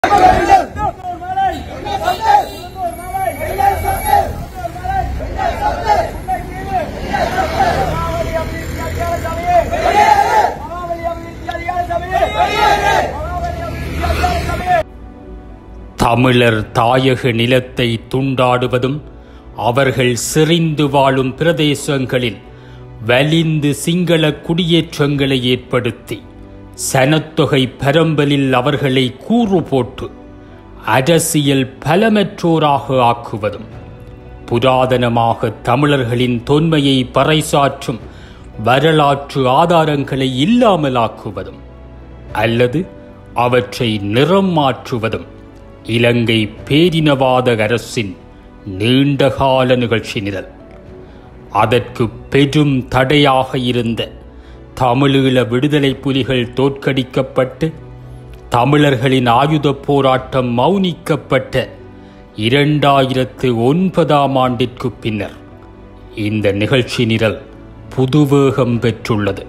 தமிழர் தாயக நிலத்தை துண்டாடுவதும் அவர்கள் செறிந்து வாழும் பிரதேசங்களில் வலிந்து சிங்கள குடியேற்றங்களை ஏற்படுத்தி சனத்தொகை பரம்பலில் அவர்களை கூறு போட்டு அரசியல் பலமற்றோராக ஆக்குவதும் புராதனமாக தமிழர்களின் தொன்மையை பறைசாற்றும் வரலாற்று ஆதாரங்களை இல்லாமலாக்குவதும் அல்லது அவற்றை நிறம் மாற்றுவதும் இலங்கை பேரினவாத அரசின் நீண்டகால நிகழ்ச்சி நிரல் அதற்கு பெரும் தடையாக இருந்த தமிழீழ விடுதலை புலிகள் தோற்கடிக்கப்பட்டு தமிழர்களின் ஆயுதப் போராட்டம் மௌனிக்கப்பட்ட இரண்டாயிரத்து ஒன்பதாம் ஆண்டிற்கு பின்னர் இந்த நிகழ்ச்சி நிரல் புதுவேகம் பெற்றுள்ளது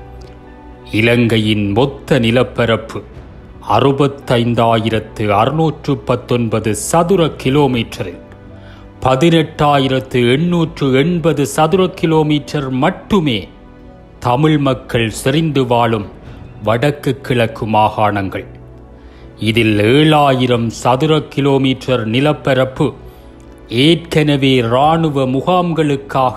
இலங்கையின் மொத்த நிலப்பரப்பு அறுபத்தைந்தாயிரத்து அறுநூற்று பத்தொன்பது சதுர கிலோமீட்டரில் பதினெட்டாயிரத்து எண்ணூற்று எண்பது சதுர கிலோமீட்டர் மட்டுமே தமிழ் மக்கள் செறிந்து வாழும் வடக்கு கிழக்கு மாகாணங்கள் இதில் ஏழாயிரம் சதுர கிலோமீட்டர் நிலப்பரப்பு ஏற்கனவே இராணுவ முகாம்களுக்காக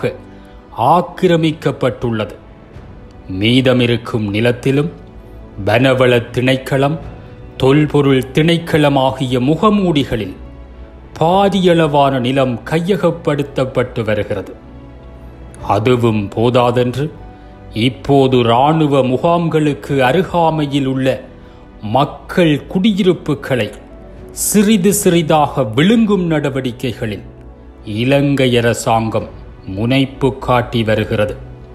ஆக்கிரமிக்கப்பட்டுள்ளது மீதமிருக்கும் நிலத்திலும் வனவள திணைக்களம் தொல்பொருள் திணைக்களம் ஆகிய முகமூடிகளில் பாதியளவான நிலம் கையகப்படுத்தப்பட்டு வருகிறது அதுவும் போதாதென்று இப்போது இராணுவ முகாம்களுக்கு அருகாமையில் உள்ள மக்கள் குடியிருப்புகளை சிறிது சிறிதாக விழுங்கும் நடவடிக்கைகளில் இலங்கை அரசாங்கம் முனைப்பு காட்டி வருகிறது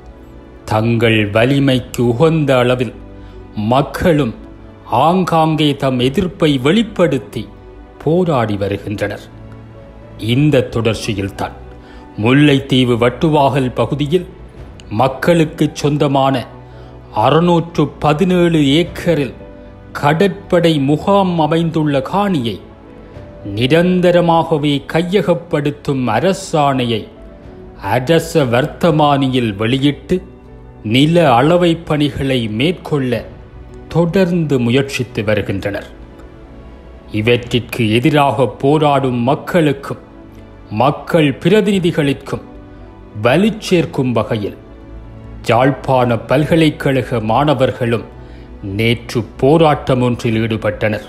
தங்கள் வலிமைக்கு உகந்த அளவில் மக்களும் ஆங்காங்கே தம் எதிர்ப்பை வெளிப்படுத்தி போராடி வருகின்றனர் இந்த தொடர்ச்சியில்தான் முல்லைத்தீவு வட்டுவாகல் பகுதியில் மக்களுக்கு சொந்தமான அறுநூற்று பதினேழு ஏக்கரில் கடற்படை முகாம் அமைந்துள்ள காணியை நிரந்தரமாகவே கையகப்படுத்தும் அரசாணையை அரச வர்த்தமானியில் வெளியிட்டு நில அளவை பணிகளை மேற்கொள்ள தொடர்ந்து முயற்சித்து வருகின்றனர் இவற்றிற்கு எதிராக போராடும் மக்களுக்கும் மக்கள் பிரதிநிதிகளுக்கும் வலுச்சேர்க்கும் வகையில் யாழ்ப்பாண பல்கலைக்கழக மாணவர்களும் நேற்று போராட்டம் ஒன்றில் ஈடுபட்டனர்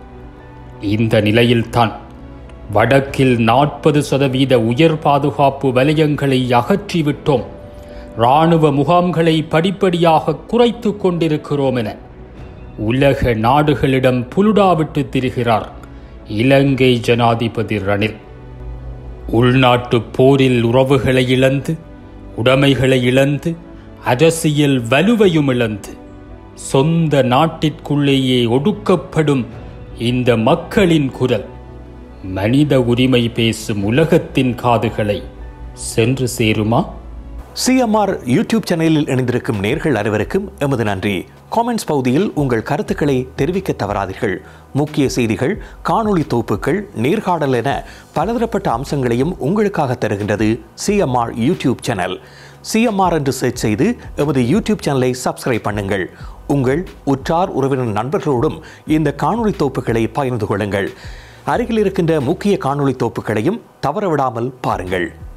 இந்த நிலையில்தான் வடக்கில் நாற்பது சதவீத உயர் பாதுகாப்பு வலயங்களை அகற்றிவிட்டோம் இராணுவ முகாம்களை படிப்படியாக குறைத்து கொண்டிருக்கிறோம் என உலக நாடுகளிடம் புலுடாவிட்டு திரிகிறார் இலங்கை ஜனாதிபதி ரணில் உள்நாட்டு போரில் உறவுகளை இழந்து உடைமைகளை இழந்து அரசியல் வலுவையும் இழந்து சொந்த நாட்டிற்குள்ளேயே ஒடுக்கப்படும் இந்த மக்களின் குரல் மனித உரிமை பேசும் உலகத்தின் காதுகளை சென்று சேருமா சிஎம்ஆர் யூடியூப் சேனலில் இணைந்திருக்கும் நேர்கள் அனைவருக்கும் எமது நன்றி காமெண்ட்ஸ் பகுதியில் உங்கள் கருத்துக்களை தெரிவிக்க தவறாதீர்கள் முக்கிய செய்திகள் காணொளி தொகுப்புகள் நேர்காணல் என பலதரப்பட்ட அம்சங்களையும் உங்களுக்காக தருகின்றது சிஎம்ஆர் யூடியூப் சேனல் சிஎம்ஆர் என்று சர்ச் செய்து எமது யூடியூப் சேனலை சப்ஸ்கிரைப் பண்ணுங்கள் உங்கள் உற்றார் உறவினர் நண்பர்களோடும் இந்த காணொளி தொகுப்புகளை பகிர்ந்து கொள்ளுங்கள் அருகில் இருக்கின்ற முக்கிய காணொளி தொகுப்புகளையும் தவறவிடாமல் பாருங்கள்